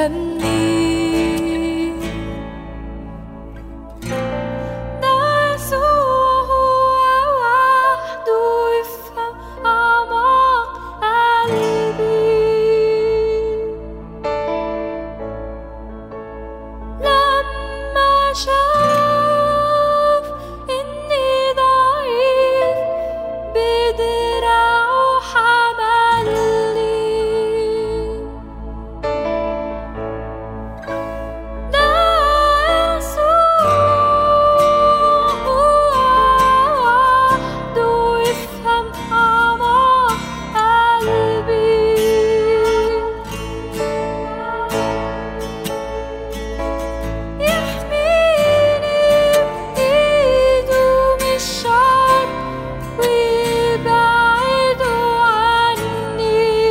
يفهمني ده يسوع هو وحده يفهم أعماق قلبي لما شاف إني ضعيف بدراعه حملني ده يسوع هو وحده يفهم أعماق قلبي يحميني بإيده من الشر ويبعده عني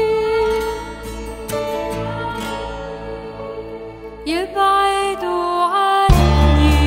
يبعده عني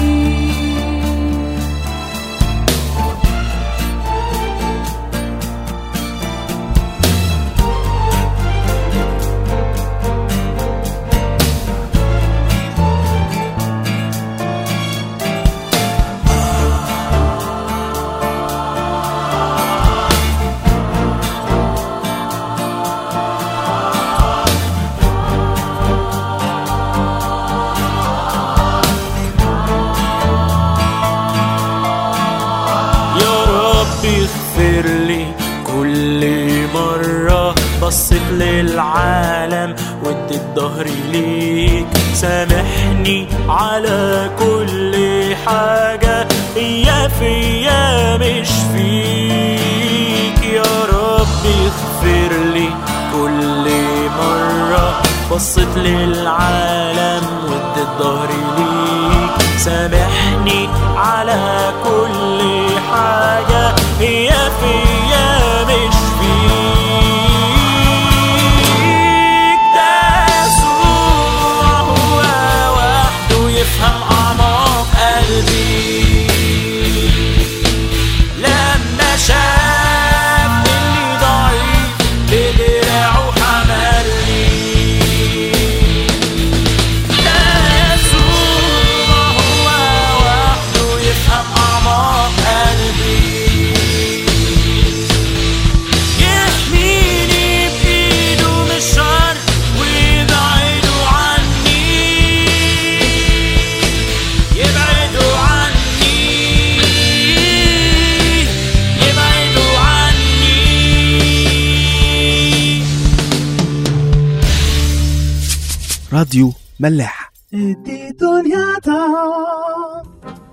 يا رب اغفر لي كل مرة بصيت للعالم واديت ظهري ليك سامحني على كل حاجة هي فيا مش فيك يا رب اغفر لي كل مرة بصيت للعالم واديت ظهري ليك سامحني على كل حاجة هي فيا مش فيك ده يسوع هو وحده يفهم أعماق قلبي لما شاف إني ضعيف بدراعه حملني ده يسوع هو وحده يفهم أعماق قلبي يحميني بإيده من الشر ويبعده عني يبعده عني يبعده عني راديو ملاح دي دنيا تعب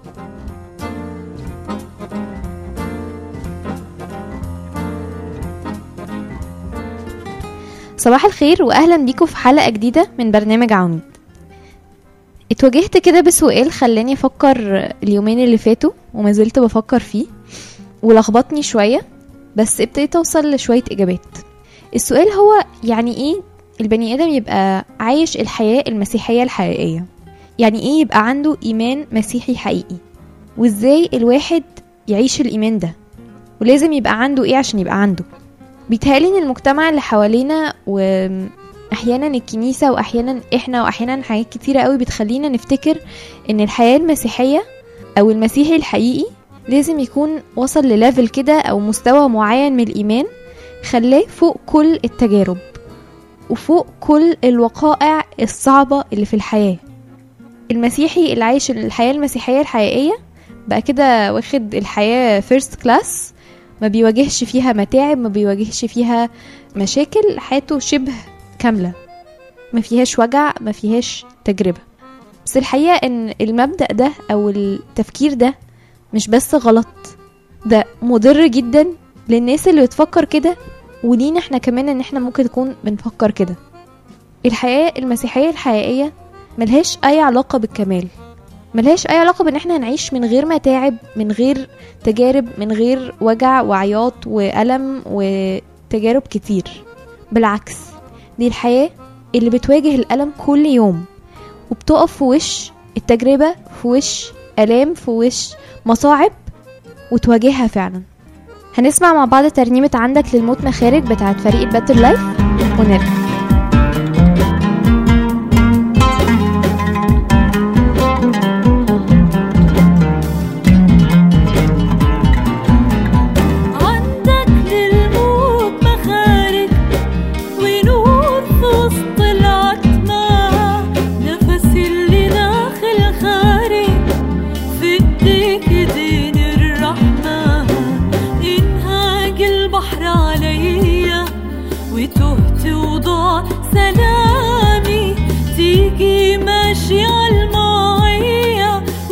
صباح الخير واهلا بيكم في حلقه جديده من برنامج عواميد اتواجهت كده بسؤال خلاني افكر اليومين اللي فاتوا وما زلت بفكر فيه ولخبطني شويه بس ابتديت اوصل لشويه اجابات السؤال هو يعني ايه البني ادم يبقى عايش الحياه المسيحيه الحقيقيه يعني ايه يبقى عنده ايمان مسيحي حقيقي وازاي الواحد يعيش الايمان ده ولازم يبقى عنده ايه عشان يبقى عنده بيتهيألي ان المجتمع اللي حوالينا واحيانا الكنيسة واحيانا احنا واحيانا حاجات كتيرة قوي بتخلينا نفتكر ان الحياة المسيحية او المسيحي الحقيقي لازم يكون وصل لليفل كده او مستوى معين من الايمان خلاه فوق كل التجارب وفوق كل الوقائع الصعبة اللي في الحياة المسيحي اللي عايش الحياة المسيحية الحقيقية بقى كده واخد الحياة فيرست كلاس ما بيواجهش فيها متاعب ما بيواجهش فيها مشاكل حياته شبه كاملة ما فيهاش وجع ما فيهاش تجربة بس الحقيقة ان المبدأ ده او التفكير ده مش بس غلط ده مضر جدا للناس اللي بتفكر كده ولينا احنا كمان ان احنا ممكن نكون بنفكر كده الحياة المسيحية الحقيقية ملهاش اي علاقة بالكمال ملهاش اي علاقة بان احنا نعيش من غير متاعب من غير تجارب من غير وجع وعياط وألم وتجارب كتير بالعكس دي الحياة اللي بتواجه الألم كل يوم وبتقف في وش التجربة في وش آلام في وش مصاعب وتواجهها فعلا هنسمع مع بعض ترنيمة عندك للموت مخارج بتاعت فريق الباتر لايف ونرجع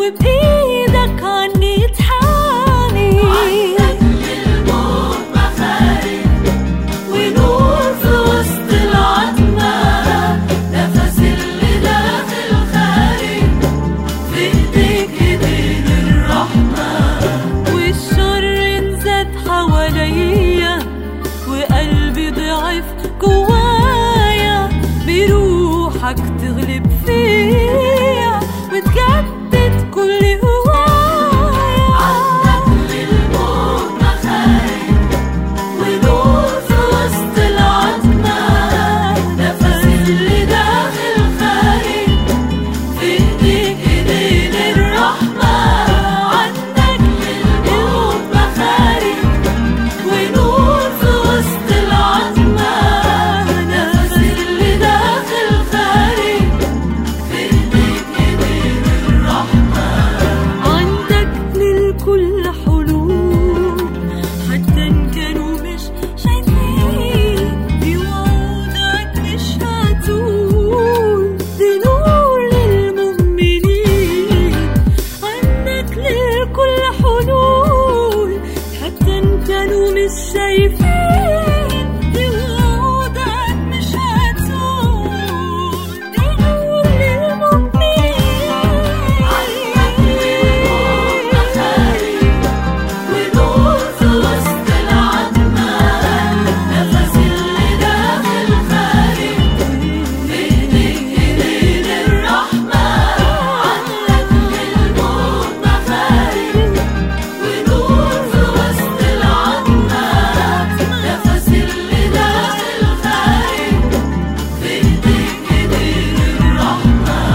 وبإيدك عني تحامي عندك للموت مخارج ونور في وسط العتمة نفس اللي داخل خارج في ايديك ايدين الرحمة والشر انزاد حواليا وقلبي ضعف جوايا بروحك تغلب فيا وتجدد كل هوايا عندك للموت مخارج ونور في وسط العتمة نفس اللي داخل خارج في ايديك ايدين الرحمة عندك للموت مخارج ونور في وسط العتمة نفس اللي داخل خارج في ايديك ايدين الرحمة عندك للكل حلول حتى ان كانوا مش شايفين بوعودك مش هتقول دي نور للمؤمنين عندك للكل حلول حتى ان كانوا مش شايفين بوعودك مش هتقول دي نور للمؤمنين عندك للموت مخارج ونور في وسط العتمة نفس اللي داخل خارج في ايديك ايدين الرحمة عندك للموت مخارج ونور في وسط العتمة نفس اللي داخل خارج في ايديك ايدين الرحمة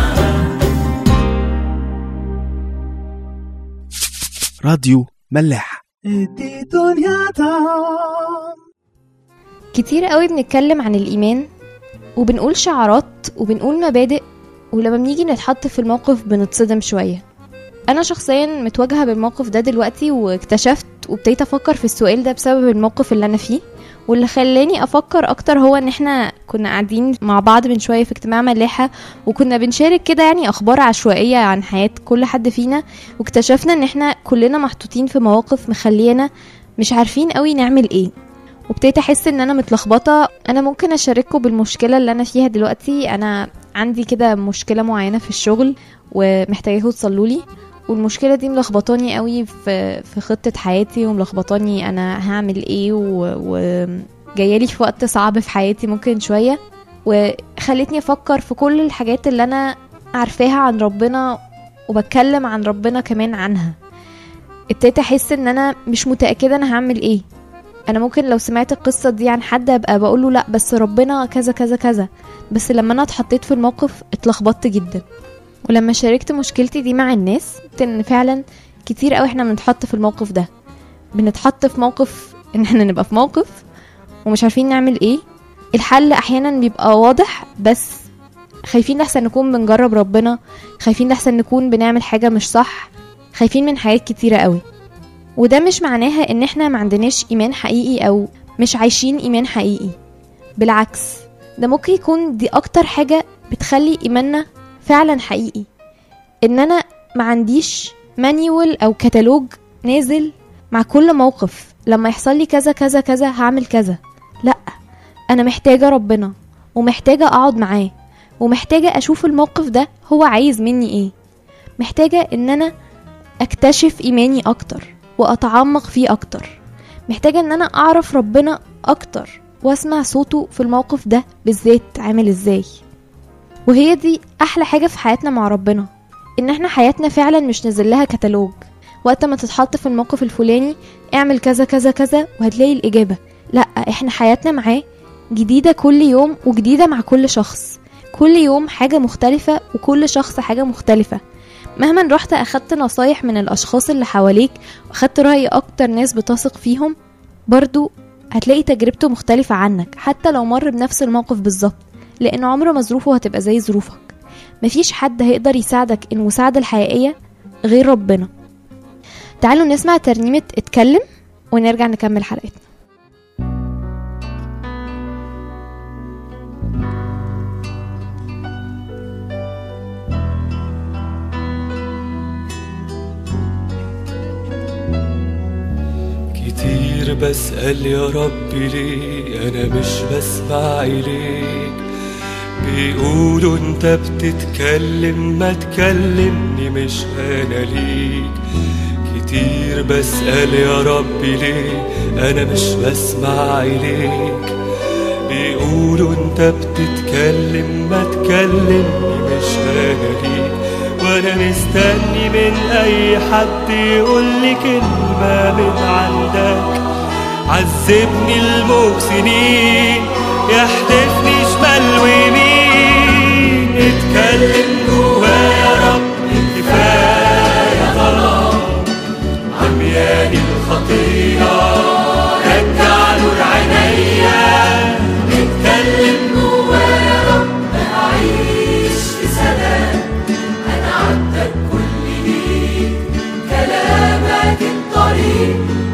راديو ملاح ادي دنيا طعم كتير قوي بنتكلم عن الإيمان وبنقول شعارات وبنقول مبادئ ولما بنيجي نتحط في الموقف بنتصدم شوية أنا شخصيا متواجهة بالموقف ده دلوقتي واكتشفت وابتديت أفكر في السؤال ده بسبب الموقف اللي أنا فيه واللي خلاني أفكر أكتر هو إن إحنا كنا قاعدين مع بعض من شوية في اجتماع ملاحة وكنا بنشارك كده يعني أخبار عشوائية عن حياة كل حد فينا واكتشفنا إن إحنا كلنا محطوطين في مواقف مخلينا مش عارفين قوي نعمل إيه وابتديت احس ان انا متلخبطه انا ممكن اشارككم بالمشكله اللي انا فيها دلوقتي انا عندي كده مشكله معينه في الشغل ومحتاجاكم تصلوا لي والمشكله دي ملخبطاني قوي في في خطه حياتي وملخبطاني انا هعمل ايه و... و... جايالي في وقت صعب في حياتي ممكن شويه وخلتني افكر في كل الحاجات اللي انا عارفاها عن ربنا وبتكلم عن ربنا كمان عنها ابتديت احس ان انا مش متاكده انا هعمل ايه انا ممكن لو سمعت القصه دي عن حد ابقى بقول له لا بس ربنا كذا كذا كذا بس لما انا اتحطيت في الموقف اتلخبطت جدا ولما شاركت مشكلتي دي مع الناس قلت ان فعلا كتير قوي احنا بنتحط في الموقف ده بنتحط في موقف ان احنا نبقى في موقف ومش عارفين نعمل ايه الحل احيانا بيبقى واضح بس خايفين لحسن نكون بنجرب ربنا خايفين لحسن نكون بنعمل حاجه مش صح خايفين من حاجات كتيره قوي وده مش معناها ان احنا ما عندناش ايمان حقيقي او مش عايشين ايمان حقيقي بالعكس ده ممكن يكون دي اكتر حاجة بتخلي ايماننا فعلا حقيقي ان انا ما عنديش مانيول او كتالوج نازل مع كل موقف لما يحصل لي كذا كذا كذا هعمل كذا لا انا محتاجة ربنا ومحتاجة اقعد معاه ومحتاجة اشوف الموقف ده هو عايز مني ايه محتاجة ان انا اكتشف ايماني اكتر واتعمق فيه اكتر محتاجة ان انا اعرف ربنا اكتر واسمع صوته في الموقف ده بالذات عامل ازاي وهي دي احلى حاجة في حياتنا مع ربنا ان احنا حياتنا فعلا مش نازل لها كتالوج وقت ما تتحط في الموقف الفلاني اعمل كذا كذا كذا وهتلاقي الاجابة لا احنا حياتنا معاه جديدة كل يوم وجديدة مع كل شخص كل يوم حاجة مختلفة وكل شخص حاجة مختلفة مهما رحت اخدت نصايح من الاشخاص اللي حواليك واخدت رأي اكتر ناس بتثق فيهم برضو هتلاقي تجربته مختلفة عنك حتى لو مر بنفس الموقف بالظبط لان عمر ما ظروفه هتبقى زي ظروفك مفيش حد هيقدر يساعدك المساعدة الحقيقية غير ربنا تعالوا نسمع ترنيمة اتكلم ونرجع نكمل حلقتنا كتير بسأل يا ربي ليه أنا مش بسمع إليك بيقولوا انت بتتكلم ما تكلمني مش أنا ليك كتير بسأل يا ربي ليه أنا مش بسمع إليك بيقولوا انت بتتكلم ما تكلمني مش أنا ليك وانا مستني من اي حد يقول لي كلمة من عندك عذبني الموج سنين يحدفني شمال ويمين اتكلم جوايا يا رب كفاية ظلام عمياني الخطية رجع نور عينيا اتكلم جوايا يا رب أعيش في سلام أنا عبدك كل ليك كلامك الطريق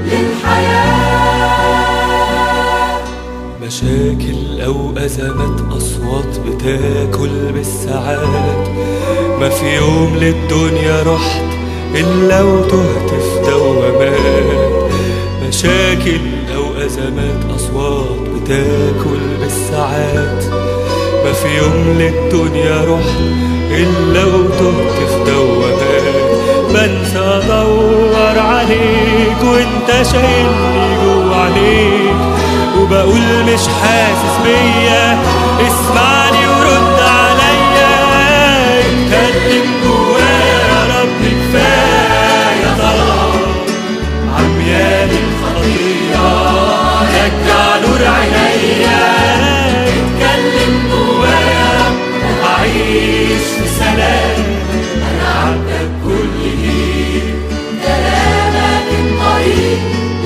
للحياة مشاكل أو أزمات أصوات بتاكل بالساعات ما في يوم للدنيا رحت إلا وتهت في دوامات مشاكل أو أزمات أصوات بتاكل بالساعات ما في يوم للدنيا رحت إلا وتهت في دوامات بنسى أدور عليك وأنت شايلني جوا عليك وبقول مش حاسس بيا اسمعني ورد عليا اتكلم جوايا يا رب كفاية ظلام عمياني الخطية رجع نور عينيا اتكلم جوايا يا رب أعيش في سلام أنا عبدك كل ليك كلامك الطريق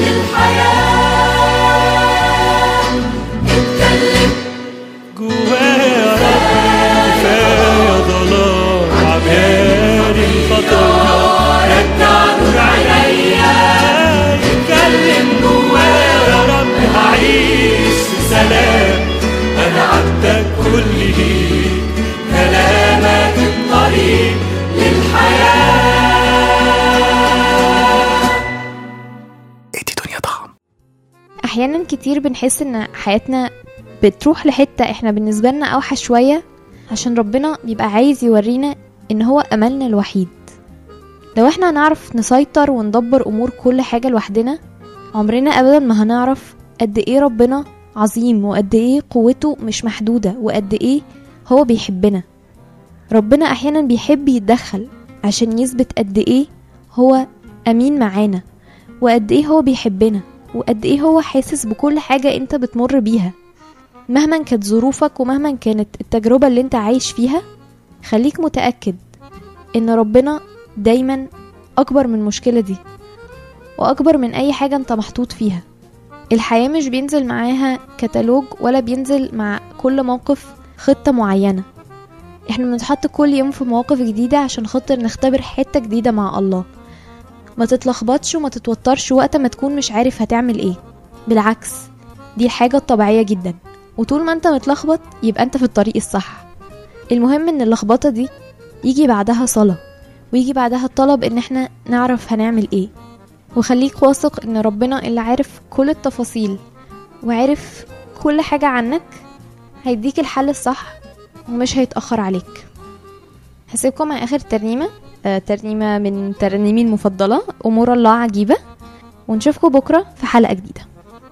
للحياة اتكلم جوايا يا رب كفاية ظلام عمياني الخطية رجع نور عينيا اتكلم جوايا يا رب هعيش في سلام انا عبدك كل ليك كلامك الطريق للحياة ادي دنيا طعم احيانا كتير بنحس ان حياتنا بتروح لحتة احنا بالنسبة لنا اوحش شوية عشان ربنا بيبقى عايز يورينا ان هو املنا الوحيد لو احنا هنعرف نسيطر وندبر امور كل حاجة لوحدنا عمرنا ابدا ما هنعرف قد ايه ربنا عظيم وقد ايه قوته مش محدودة وقد ايه هو بيحبنا ربنا احيانا بيحب يتدخل عشان يثبت قد ايه هو امين معانا وقد ايه هو بيحبنا وقد ايه هو حاسس بكل حاجة انت بتمر بيها مهما كانت ظروفك ومهما كانت التجربة اللي انت عايش فيها خليك متأكد ان ربنا دايما اكبر من المشكلة دي واكبر من اي حاجة انت محطوط فيها الحياة مش بينزل معاها كتالوج ولا بينزل مع كل موقف خطة معينة احنا بنتحط كل يوم في مواقف جديدة عشان خاطر نختبر حتة جديدة مع الله ما تتلخبطش وما تتوترش وقت ما تكون مش عارف هتعمل ايه بالعكس دي الحاجة الطبيعية جدا وطول ما انت متلخبط يبقى انت في الطريق الصح المهم ان اللخبطة دي يجي بعدها صلاة ويجي بعدها الطلب ان احنا نعرف هنعمل ايه وخليك واثق ان ربنا اللي عارف كل التفاصيل وعارف كل حاجة عنك هيديك الحل الصح ومش هيتأخر عليك هسيبكم مع آخر ترنيمة آه، ترنيمة من ترنيمي المفضلة أمور الله عجيبة ونشوفكم بكرة في حلقة جديدة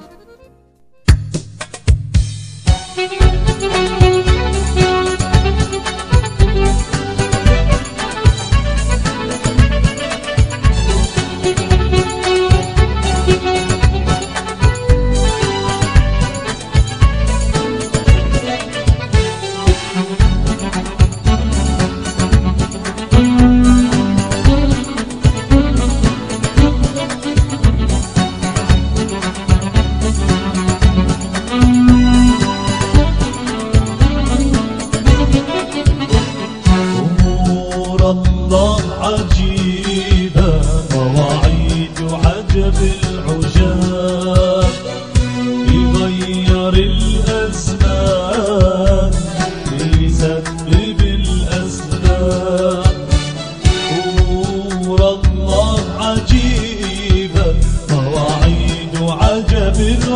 أمور الله عجيبة مواعيد عجب العجاب يغير الأزمان يسبب الأسباب أمور الله عجيبة مواعيد عجب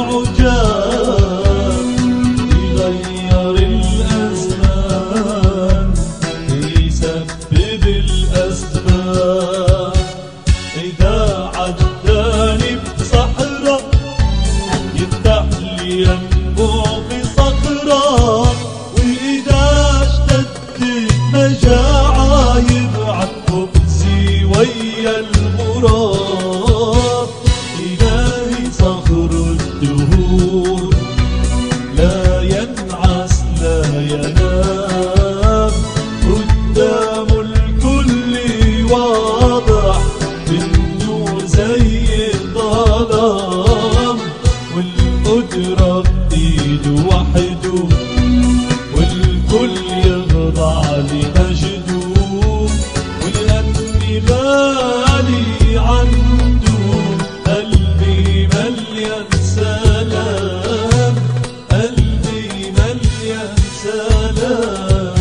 عجاب يغير الأزمان يسبب الأسباب إذا عداني بصحراء يفتح لي ينبوع بصخرة وإذا اشتدت مجاعة يبعث خبزي ويا الغراب إلهي صخر الدهور لا ينعس لا ينام قدام الكل واضح بالنور زي الظلام والقدرة بإيده وحده والكل يخضع لمجده ولأني غالي عنده قلبي مليان سلام قلبي مليان سلام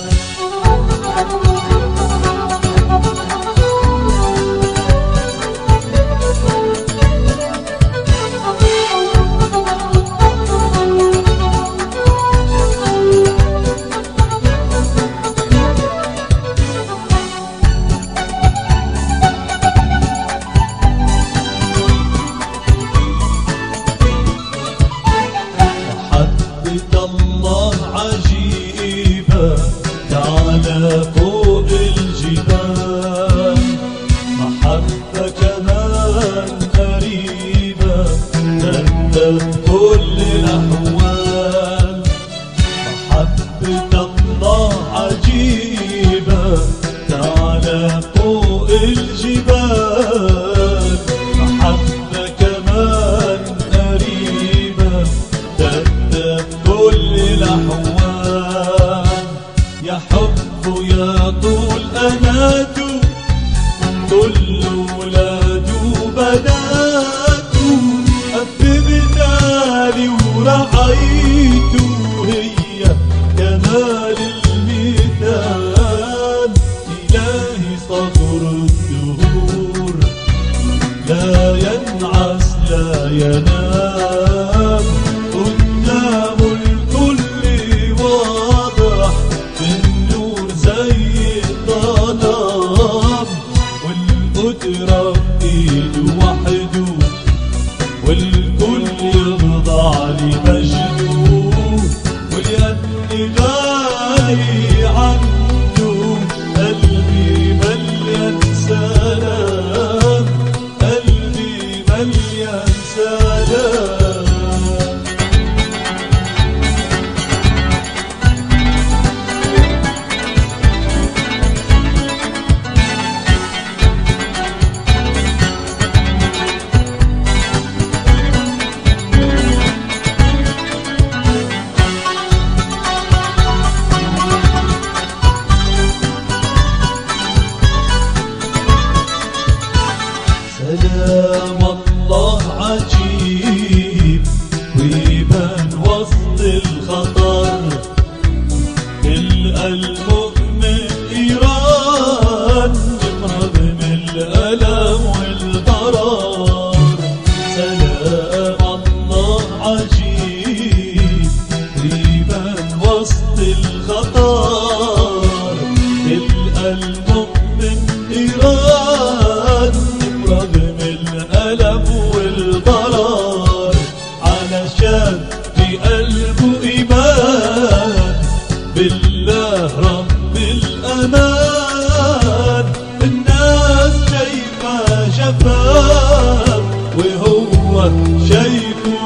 محبة الله عجيبة تعالى فوق الجبال محبة كمان قريبة تندى كل الأحوال محبة الله عجيبة تعالى فوق الجبال محبة كمان قريبة تندى كل الأحوال يا حب يا طول أناته كل ولاده بناته أببنالي ورعيته هي كمال المثال إلهي صبر الدهور لا ينعس لا ينام قدام الكل واضح بالنور زي الظلام والقدرة بإيده وحده والكل يخضع لمجده ولأني غالي عنده قلبي مليان سلام قلبي مليان سلام سلام الله عجيب ويبان وسط الخطر تلقى المؤمن إيران يمرض من الألم والضرر سلام الله عجيب ويبان وسط الخطر تلقى المؤمن إيران رغم الألم والضرر علشان في قلبه إيمان بالله رب الأمان الناس شايفة شفاف وهو شايفه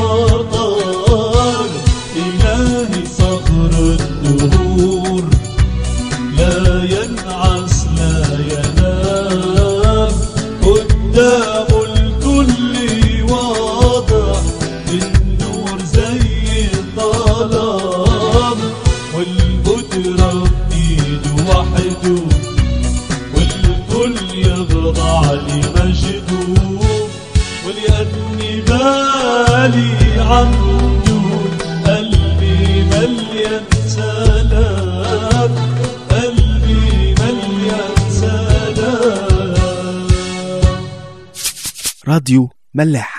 مطار إلهي صخر الدهور لا ينعس لا ينام قدام الكل واضح بالنور زي الظلام والقدرة بإيده وحده والكل يخضع لمجده ولأني بالي عنده قلبي مليان سلام قلبي مليان سلام راديو ملاح